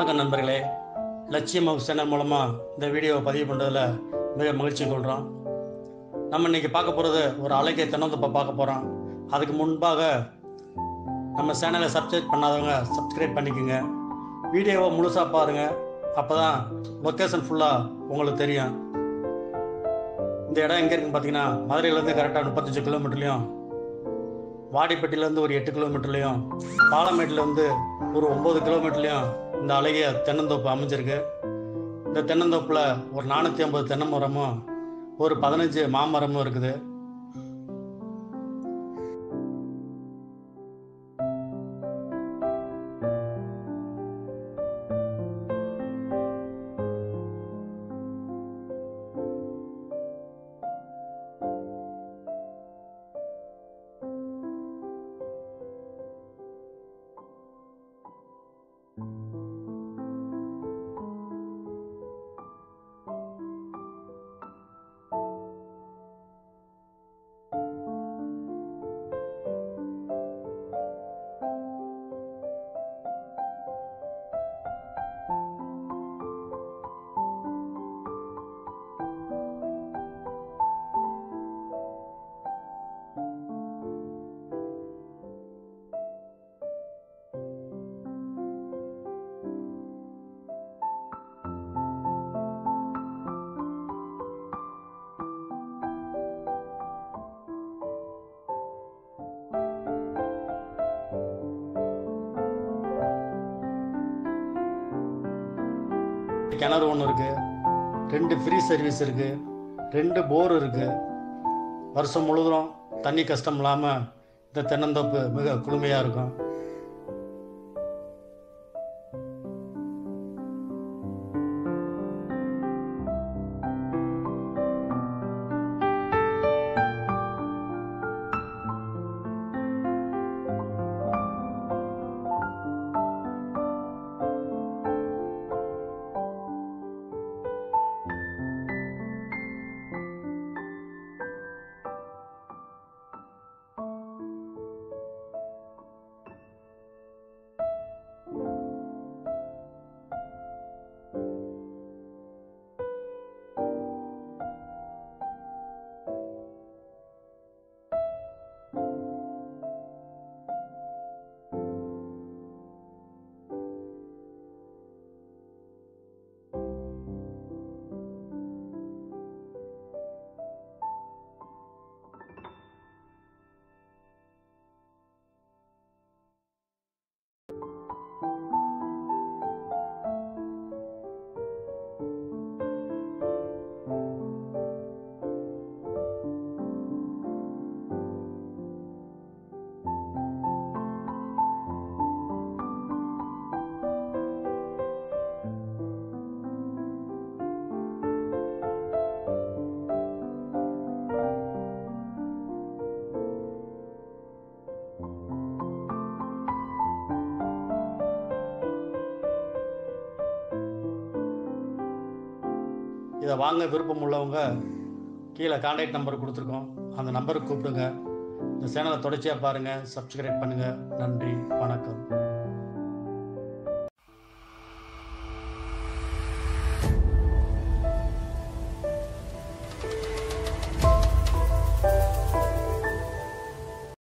வணக்கம் நண்பர்களே லட்சியம் ஹவுஸ் சேனல் மூலமாக இந்த வீடியோவை பதிவு பண்ணுறதுல மிக மகிழ்ச்சி கொள்கிறோம் நம்ம இன்னைக்கு பார்க்க போகிறது ஒரு அழகிய தென்னந்தோப்பை பார்க்க போகிறோம் அதுக்கு முன்பாக நம்ம சேனலை சப்ஸ்கிரைப் பண்ணாதவங்க சப்ஸ்கிரைப் பண்ணிக்கோங்க வீடியோவை முழுசாக பாருங்கள் அப்போ தான் லொக்கேஷன் ஃபுல்லாக உங்களுக்கு தெரியும் இந்த இடம் எங்கே இருக்குன்னு பார்த்தீங்கன்னா மதுரையிலேருந்து கரெக்டாக முப்பத்தஞ்சு கிலோமீட்டர்லையும் வாடிப்பட்டியிலேருந்து ஒரு எட்டு கிலோமீட்டர்லையும் பாலமேட்டிலேருந்து ஒரு ஒம்பது கிலோமீட்டர்லையும் இந்த அழகிய தென்னந்தோப்பு அமைஞ்சிருக்கு இந்த தென்னந்தோப்பில் ஒரு நானூற்றி ஐம்பது தென்னை மரமும் ஒரு பதினஞ்சு மாமரமும் இருக்குது கிணறு ஒன்று இருக்குது ரெண்டு ஃப்ரீ சர்வீஸ் இருக்குது ரெண்டு போர் இருக்குது வருஷம் முழுவதும் தண்ணி கஷ்டம் இல்லாமல் இந்த தென்னந்தோப்பு மிக குளுமையாக இருக்கும் இதை வாங்க விருப்பம் உள்ளவங்க கீழே கான்டாக்ட் நம்பர் கொடுத்துருக்கோம் அந்த நம்பருக்கு கூப்பிடுங்க இந்த சேனலை தொடர்ச்சியாக பாருங்கள் சப்ஸ்கிரைப் பண்ணுங்கள் நன்றி வணக்கம்